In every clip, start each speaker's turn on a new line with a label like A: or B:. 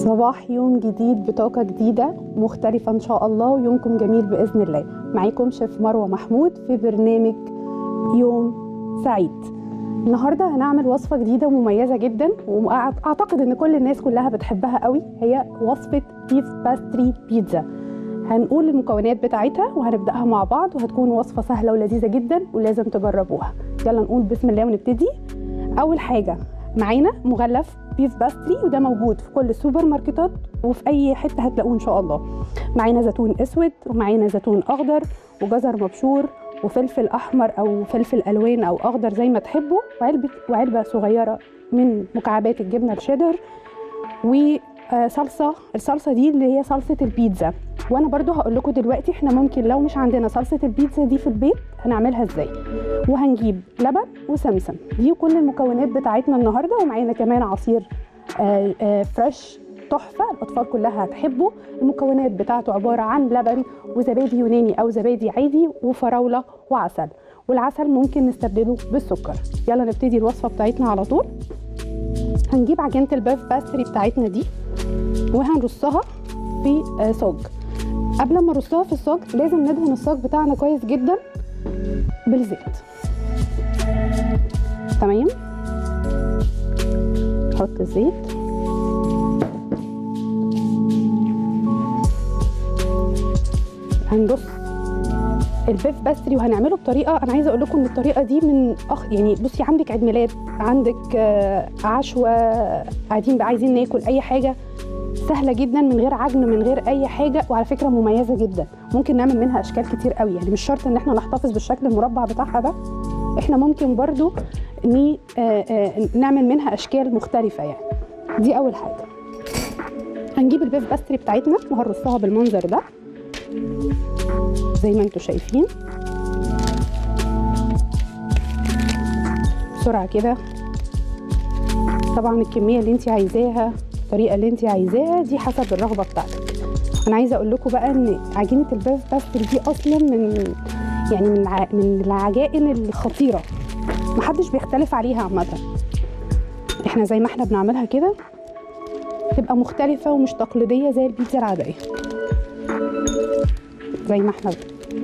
A: صباح يوم جديد بطاقة جديدة مختلفة إن شاء الله ويومكم جميل بإذن الله معاكم شيف مروة محمود في برنامج يوم سعيد النهاردة هنعمل وصفة جديدة ومميزة جدا وأعتقد إن كل الناس كلها بتحبها قوي هي وصفة بيف باستري بيتزا هنقول المكونات بتاعتها وهنبدأها مع بعض وهتكون وصفة سهلة ولذيذة جدا ولازم تجربوها يلا نقول بسم الله ونبتدي أول حاجة معانا مغلف بيف باستري وده موجود في كل السوبر ماركتات وفي اي حته هتلاقوه ان شاء الله معانا زيتون اسود ومعانا زيتون اخضر وجزر مبشور وفلفل احمر او فلفل الوان او اخضر زي ما تحبوا وعلبه وعلبه صغيره من مكعبات الجبنه الشيدر وصلصه الصلصه دي اللي هي صلصه البيتزا وانا برضو هقول لكم دلوقتي احنا ممكن لو مش عندنا صلصه البيتزا دي في البيت هنعملها ازاي وهنجيب لبن وسمسم دي كل المكونات بتاعتنا النهارده ومعانا كمان عصير آآ آآ فريش تحفه الاطفال كلها هتحبه المكونات بتاعته عباره عن لبن وزبادي يوناني او زبادي عادي وفراوله وعسل والعسل ممكن نستبدله بالسكر يلا نبتدي الوصفه بتاعتنا على طول هنجيب عجينه البيف باستري بتاعتنا دي وهنرصها في صاج قبل ما نرصها في الصاج لازم ندهن الصاج بتاعنا كويس جدا بالزيت تمام نحط الزيت هنرص البيف باستري وهنعمله بطريقه انا عايزه اقول لكم ان الطريقه دي من أخ يعني بصي عندك عيد ميلاد عندك عشوه قاعدين عايزين ناكل اي حاجه سهله جدا من غير عجن من غير اي حاجه وعلى فكره مميزه جدا ممكن نعمل منها اشكال كتير قوي يعني مش شرط ان احنا نحتفظ بالشكل المربع بتاعها ده احنا ممكن برضو ني آآ آآ نعمل منها اشكال مختلفه يعني دي اول حاجه هنجيب البيف باستري بتاعتنا وهنرصها بالمنظر ده زي ما انتم شايفين بسرعه كده طبعا الكميه اللي انت عايزاها الطريقه اللي انت عايزاها دي حسب الرغبه بتاعتك انا عايزه اقول لكم بقى ان عجينه البيف باستري دي اصلا من يعني من من العجائن الخطيره محدش بيختلف عليها عامه احنا زي ما احنا بنعملها كده تبقى مختلفه ومش تقليديه زي البيتزا العاديه زي ما احنا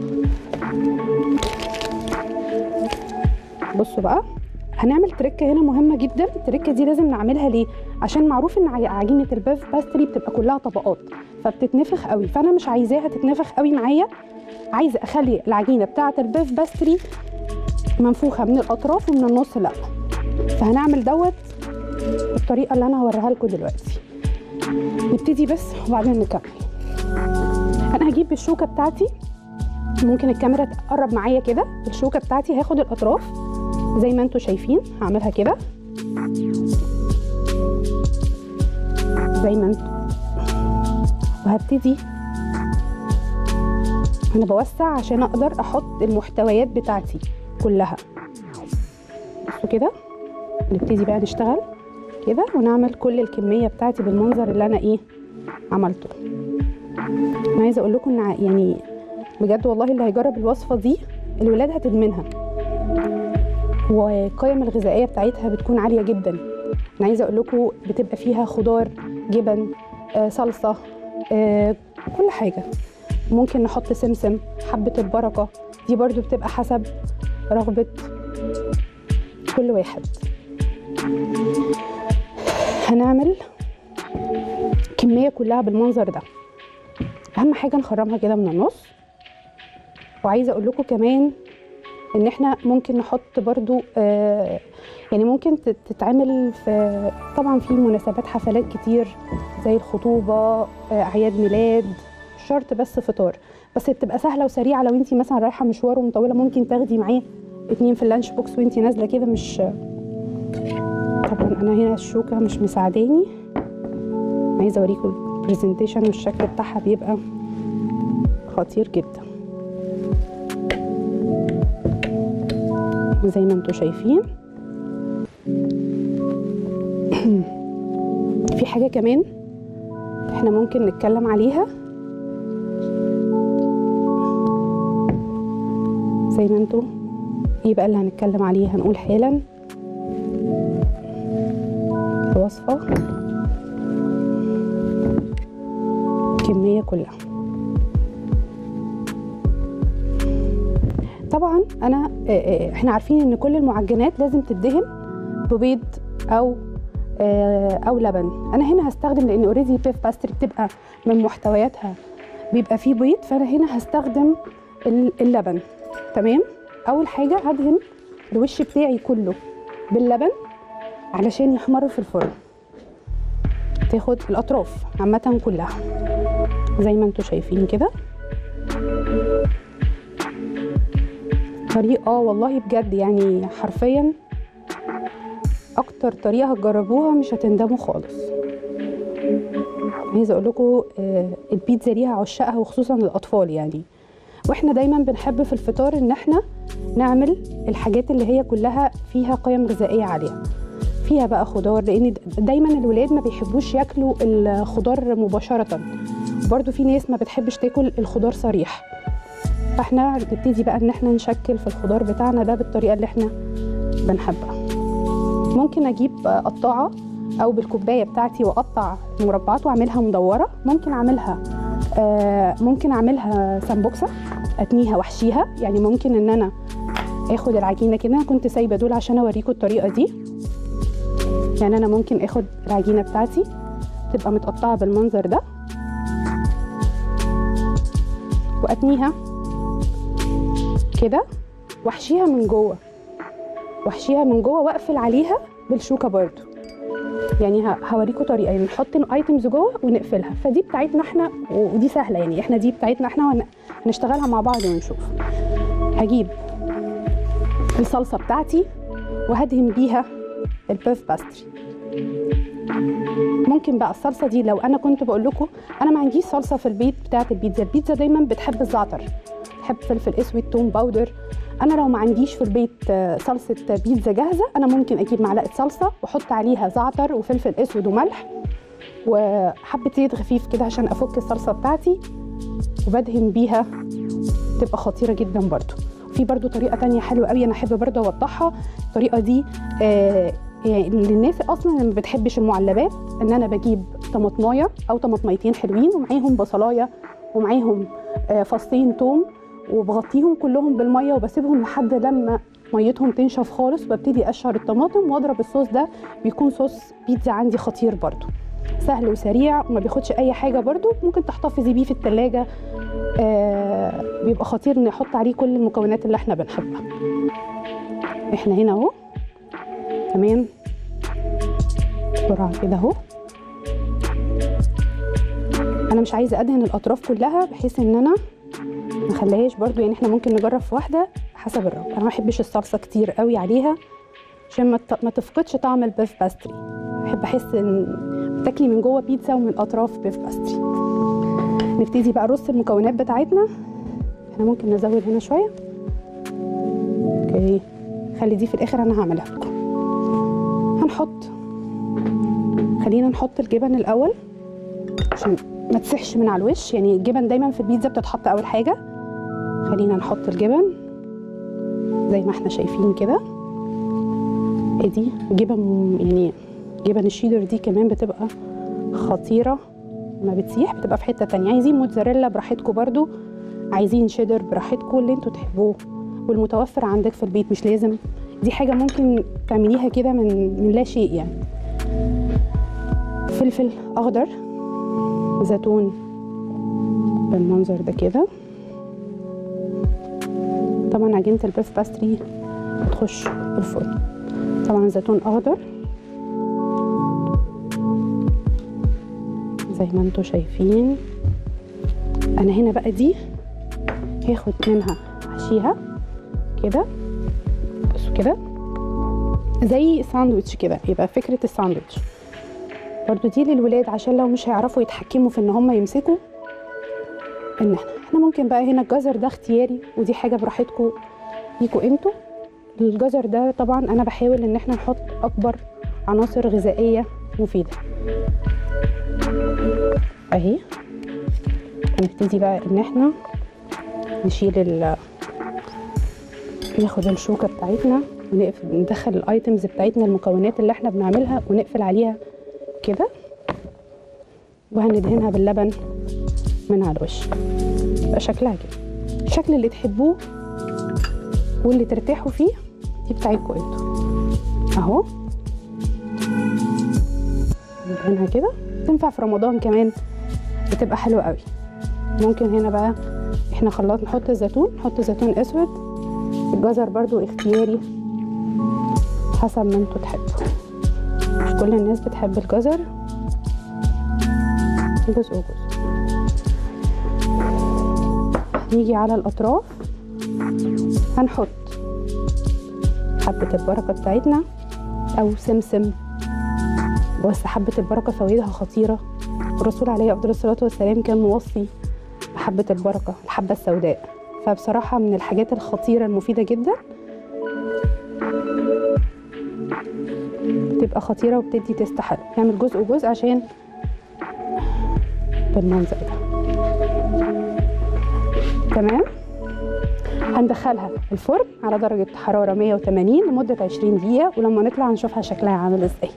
A: بصوا بقى هنعمل تركه هنا مهمه جدا التركه دي لازم نعملها ليه عشان معروف ان عجينه البيف باستري بتبقى كلها طبقات فبتتنفخ قوي فانا مش عايزاها تتنفخ قوي معايا عايزه اخلي العجينه بتاعه البيف باستري منفوخه من الاطراف ومن النص لا فهنعمل دوت الطريقه اللي انا هوريها لكم دلوقتي نبتدي بس وبعدين نكمل انا هجيب الشوكه بتاعتي ممكن الكاميرا تقرب معايا كده الشوكه بتاعتي هاخد الاطراف زي ما انتم شايفين هعملها كده زي ما انتم وهبتدي انا بوسع عشان اقدر احط المحتويات بتاعتي كلها بصوا كده نبتدي بقى نشتغل كده ونعمل كل الكميه بتاعتي بالمنظر اللي انا ايه عملته انا عايزه اقول لكم ان يعني بجد والله اللي هيجرب الوصفه دي الولاد هتدمنها والقيم الغذائيه بتاعتها بتكون عاليه جدا انا عايزه اقول لكم بتبقى فيها خضار جبن آه صلصه آه كل حاجه ممكن نحط سمسم حبه البركه دي برضو بتبقى حسب رغبه كل واحد هنعمل كميه كلها بالمنظر ده اهم حاجه نخرمها كده من النص وعايزه اقول لكم كمان ان احنا ممكن نحط برضو آه يعني ممكن تتعمل في طبعا في مناسبات حفلات كتير زي الخطوبه آه اعياد ميلاد مش شرط بس فطار بس بتبقى سهله وسريعه لو انت مثلا رايحه مشوار ومطوله ممكن تاخدي معاه اتنين في اللانش بوكس وانت نازله كده مش طبعا انا هنا الشوكه مش مساعداني عايزه اوريكم البرزنتيشن والشكل بتاعها بيبقى خطير جدا زي ما انتم شايفين في حاجة كمان احنا ممكن نتكلم عليها زي ما انتم ايه بقى اللي هنتكلم عليه هنقول حالا الوصفة الكميه كلها طبعا انا آه، آه، احنا عارفين ان كل المعجنات لازم تدهن ببيض او آه، او لبن انا هنا هستخدم لان اوريدي بيف باستري بتبقى من محتوياتها بيبقى فيه بيض فانا هنا هستخدم ال- اللبن تمام اول حاجه هدهن الوش بتاعي كله باللبن علشان يحمر في الفرن تاخد الاطراف عامه كلها زي ما انتم شايفين كده طريقه والله بجد يعني حرفيا اكتر طريقه هتجربوها مش هتندموا خالص عايزه اقول لكم البيتزا ليها عشاقها وخصوصا الاطفال يعني واحنا دايما بنحب في الفطار ان احنا نعمل الحاجات اللي هي كلها فيها قيم غذائيه عاليه فيها بقى خضار لان دايما الولاد ما بيحبوش ياكلوا الخضار مباشره برضو في ناس ما بتحبش تاكل الخضار صريح فاحنا نبتدي بقى ان احنا نشكل في الخضار بتاعنا ده بالطريقه اللي احنا بنحبها ممكن اجيب قطاعه او بالكوبايه بتاعتي واقطع مربعات واعملها مدوره ممكن اعملها آه ممكن اعملها سمبوكسه اتنيها واحشيها يعني ممكن ان انا اخد العجينه كده انا كنت سايبه دول عشان اوريكم الطريقه دي يعني انا ممكن اخد العجينه بتاعتي تبقى متقطعه بالمنظر ده واتنيها كده واحشيها من جوه واحشيها من جوه واقفل عليها بالشوكه برضو يعني ه- هوريكم طريقه يعني نحط الايتمز جوه ونقفلها فدي بتاعتنا احنا ودي سهله يعني احنا دي بتاعتنا احنا وهن- هنشتغلها مع بعض ونشوف هجيب الصلصه بتاعتي وهدهن بيها البيف باستري ممكن بقى الصلصه دي لو انا كنت بقول لكم انا ما عنديش صلصه في البيت بتاعه البيتزا البيتزا دايما بتحب الزعتر بتحب فلفل اسود توم باودر انا لو ما عنديش في البيت آه، صلصه بيتزا جاهزه انا ممكن اجيب معلقه صلصه واحط عليها زعتر وفلفل اسود وملح وحبه زيت خفيف كده عشان افك الصلصه بتاعتي وبدهن بيها تبقى خطيره جدا برضو في برضو طريقه تانية حلوه قوي انا احب برضو اوضحها الطريقه دي آه يعني للناس اصلا اللي ما بتحبش المعلبات ان انا بجيب طماطمايه او طماطميتين حلوين ومعاهم بصلايه ومعاهم آه فصين توم وبغطيهم كلهم بالميه وبسيبهم لحد لما ميتهم تنشف خالص وببتدي اقشر الطماطم واضرب الصوص ده بيكون صوص بيتزا عندي خطير برضو سهل وسريع وما بياخدش اي حاجه برضو ممكن تحتفظي بيه في التلاجة آه بيبقى خطير نحط عليه كل المكونات اللي احنا بنحبها احنا هنا اهو تمام بسرعه كده اهو انا مش عايزه ادهن الاطراف كلها بحيث ان انا ما اخليهاش برضو يعني احنا ممكن نجرب في واحده حسب الرغبه انا ما بحبش الصلصه كتير قوي عليها عشان ما ت- ما تفقدش طعم البيف باستري بحب احس ان بتاكلي من جوه بيتزا ومن الاطراف بيف باستري نبتدي بقى نرص المكونات بتاعتنا احنا ممكن نزود هنا شويه اوكي خلي دي في الاخر انا هعملها لكم هنحط خلينا نحط الجبن الاول عشان ما تسحش من على الوش يعني الجبن دايما في البيتزا بتتحط اول حاجه خلينا نحط الجبن زي ما احنا شايفين كده ادي جبن يعني جبن الشيدر دي كمان بتبقى خطيره ما بتسيح بتبقى في حته تانية عايزين موتزاريلا براحتكم برضو عايزين شيدر براحتكم اللي انتوا تحبوه والمتوفر عندك في البيت مش لازم دي حاجه ممكن تعمليها كده من من لا شيء يعني فلفل اخضر زيتون بالمنظر ده كده طبعا عجينه البيف باستري بتخش الفرن طبعا زيتون اخضر زي ما انتم شايفين انا هنا بقى دي هاخد منها احشيها كده بصوا كده زي ساندوتش كده يبقى فكره الساندوتش برضو دي للولاد عشان لو مش هيعرفوا يتحكموا في ان هم يمسكوا ان احنا احنا ممكن بقى هنا الجزر ده اختياري ودي حاجه براحتكم ليكوا انتوا الجزر ده طبعا انا بحاول ان احنا نحط اكبر عناصر غذائيه مفيده اهي هنبتدي بقى ان احنا نشيل ال ناخد الشوكه بتاعتنا ونقفل ندخل الايتمز بتاعتنا المكونات اللي احنا بنعملها ونقفل عليها كده وهندهنها باللبن من على الوش يبقى شكلها كده الشكل اللي تحبوه واللي ترتاحوا فيه دي بتاعتكم انتوا اهو ندهنها كده تنفع في رمضان كمان بتبقى حلوه قوي ممكن هنا بقى احنا خلاط نحط الزيتون نحط زيتون اسود الجزر برضو اختياري حسب ما انتوا تحبوا مش كل الناس بتحب الجزر جزء وجزء نيجي على الاطراف هنحط حبة البركة بتاعتنا أو سمسم بس حبة البركة فوائدها خطيرة الرسول عليه أفضل الصلاة والسلام كان موصي بحبة البركة الحبة السوداء فبصراحة من الحاجات الخطيرة المفيدة جدا بتبقى خطيرة وبتدي تست حلو نعمل جزء وجزء عشان بالمنظر ده تمام هندخلها الفرن على درجة حرارة 180 لمدة 20 دقيقة ولما نطلع نشوفها شكلها عامل ازاي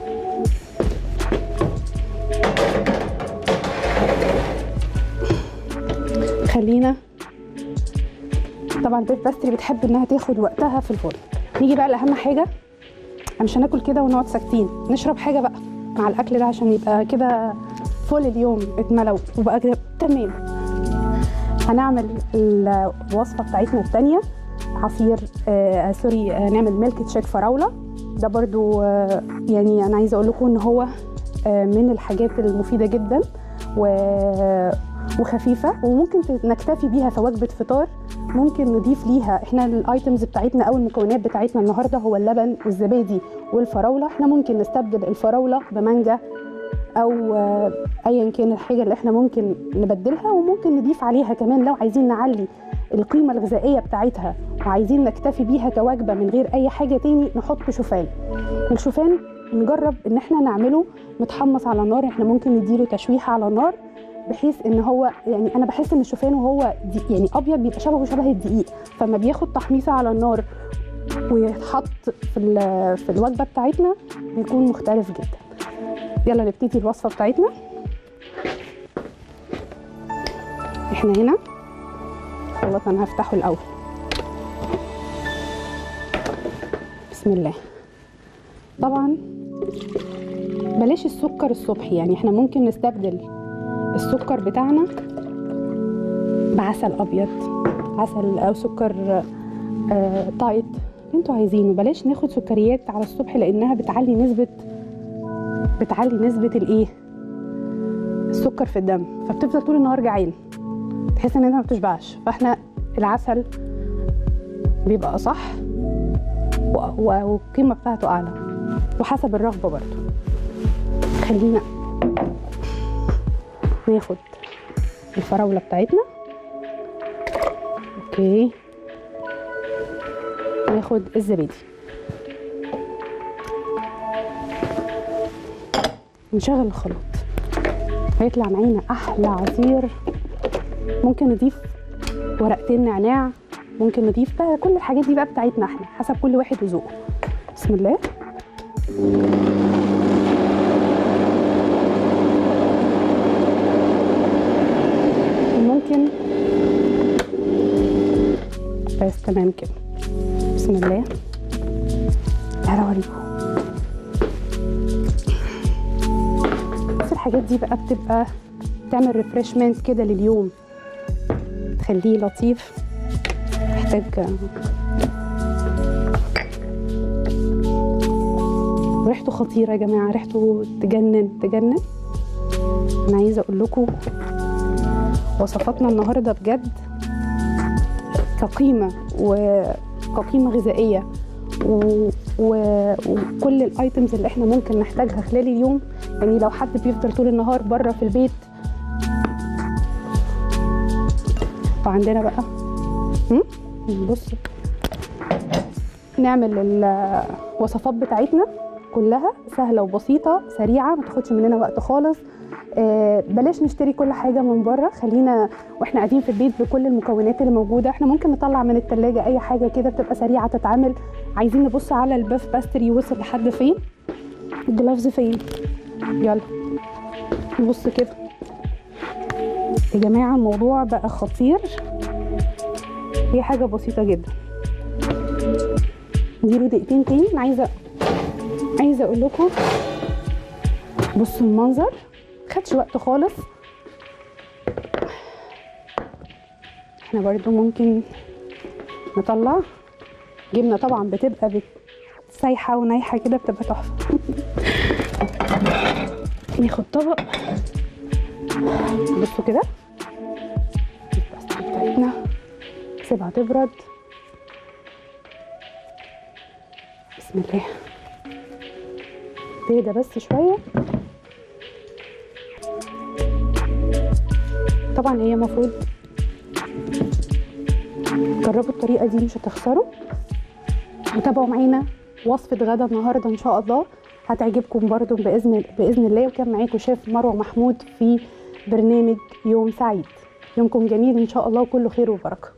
A: خلينا طبعا البيف باستري بتحب انها تاخد وقتها في الفرن نيجي بقى لاهم حاجه مش هناكل كده ونقعد ساكتين نشرب حاجه بقى مع الاكل ده عشان يبقى كده فول اليوم اتملى وبقى كده تمام هنعمل الوصفه بتاعتنا الثانيه عصير آه سوري آه نعمل ميلك تشيك فراوله ده برضو آه يعني انا عايزه اقول لكم ان هو آه من الحاجات المفيده جدا و وخفيفه وممكن نكتفي بيها في وجبه فطار ممكن نضيف ليها احنا الايتمز بتاعتنا او المكونات بتاعتنا النهارده هو اللبن والزبادي والفراوله احنا ممكن نستبدل الفراوله بمانجا او ايا كان الحاجه اللي احنا ممكن نبدلها وممكن نضيف عليها كمان لو عايزين نعلي القيمه الغذائيه بتاعتها وعايزين نكتفي بيها كوجبه من غير اي حاجه تاني نحط شوفان الشوفان نجرب ان احنا نعمله متحمص على النار احنا ممكن نديله تشويحه على النار بحيث ان هو يعني انا بحس ان الشوفان وهو يعني ابيض بيبقى شبهه شبه الدقيق فما بياخد تحميصه على النار ويتحط في في الوجبه بتاعتنا بيكون مختلف جدا يلا نبتدي الوصفه بتاعتنا احنا هنا خلاص انا هفتحه الاول بسم الله طبعا بلاش السكر الصبحي يعني احنا ممكن نستبدل السكر بتاعنا بعسل ابيض عسل او سكر آه تايت اللي انتوا عايزينه بلاش ناخد سكريات على الصبح لانها بتعلي نسبه بتعلي نسبه الايه السكر في الدم فبتفضل طول النهار جعان تحس ان انت ما بتشبعش فاحنا العسل بيبقى اصح والقيمه بتاعته اعلى وحسب الرغبه برضو خلينا ناخد الفراولة بتاعتنا اوكي ناخد الزبادي نشغل الخلاط هيطلع معانا احلى عصير ممكن نضيف ورقتين نعناع ممكن نضيف بقى كل الحاجات دي بقى بتاعتنا احنا حسب كل واحد وذوقه بسم الله ممكن بس تمام كده بسم الله تعالوا اوريكم بس الحاجات دي بقى بتبقى تعمل ريفرشمنت كده لليوم تخليه لطيف محتاج ريحته خطيره يا جماعه ريحته تجنن تجنن انا عايزه اقول لكم وصفاتنا النهارده بجد كقيمه وكقيمه غذائيه و... و... وكل الايتمز اللي احنا ممكن نحتاجها خلال اليوم يعني لو حد بيفضل طول النهار بره في البيت وعندنا بقى بص نعمل الوصفات بتاعتنا كلها سهله وبسيطه سريعه ما تاخدش مننا وقت خالص آه بلاش نشتري كل حاجه من بره خلينا واحنا قاعدين في البيت بكل المكونات اللي موجوده احنا ممكن نطلع من التلاجة اي حاجه كده بتبقى سريعه تتعمل عايزين نبص على البيف باستري وصل لحد فين الجلافز فين يلا نبص كده يا جماعة الموضوع بقى خطير هي حاجة بسيطة جدا اديله دقيقتين تاني انا عايزة عايزة اقول لكم بصوا المنظر خدش وقت خالص احنا برضو ممكن نطلع جبنة طبعا بتبقى بت- سايحة ونايحة كده بتبقى تحفة ناخد طبق بصوا كده الباستا بتاعتنا سيبها تبرد بسم الله تهدى بس شوية طبعا هي المفروض جربوا الطريقة دي مش هتخسروا وتابعوا معانا وصفة غدا النهاردة إن شاء الله هتعجبكم برضو بإذن بإذن الله وكان معاكم شيف مروة محمود في برنامج يوم سعيد يومكم جميل إن شاء الله وكله خير وبركة